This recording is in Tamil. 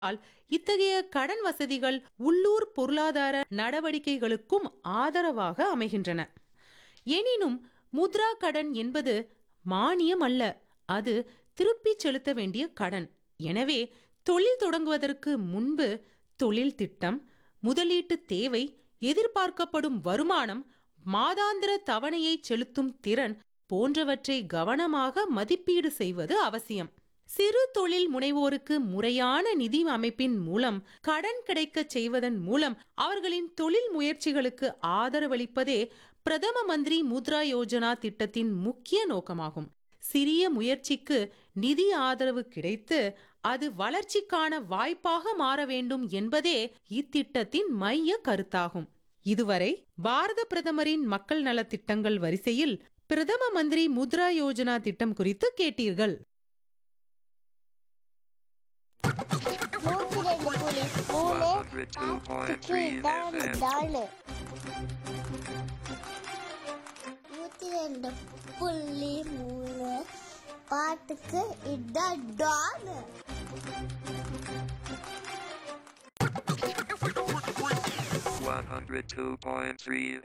ஆல் இத்தகைய கடன் வசதிகள் உள்ளூர் பொருளாதார நடவடிக்கைகளுக்கும் ஆதரவாக அமைகின்றன எனினும் முத்ரா கடன் என்பது மானியம் அல்ல அது திருப்பிச் செலுத்த வேண்டிய கடன் எனவே தொழில் தொடங்குவதற்கு முன்பு தொழில் திட்டம் முதலீட்டு தேவை எதிர்பார்க்கப்படும் வருமானம் மாதாந்திர தவணையை செலுத்தும் திறன் போன்றவற்றை கவனமாக மதிப்பீடு செய்வது அவசியம் சிறு தொழில் முனைவோருக்கு முறையான நிதி அமைப்பின் மூலம் கடன் கிடைக்கச் செய்வதன் மூலம் அவர்களின் தொழில் முயற்சிகளுக்கு ஆதரவளிப்பதே பிரதம மந்திரி முத்ரா யோஜனா திட்டத்தின் முக்கிய நோக்கமாகும் சிறிய முயற்சிக்கு நிதி ஆதரவு கிடைத்து அது வளர்ச்சிக்கான வாய்ப்பாக மாற வேண்டும் என்பதே இத்திட்டத்தின் மைய கருத்தாகும் இதுவரை பாரத பிரதமரின் மக்கள் நலத் திட்டங்கள் வரிசையில் பிரதம மந்திரி முத்ரா யோஜனா திட்டம் குறித்து கேட்டீர்கள் நூத்தி ரெண்டு புள்ளி மூணு ஆட்டுக்கு இதானு தானு நூத்தி ரெண்டு புள்ளி மூணு பாட்டுக்கு இதான் டானு One hundred two point three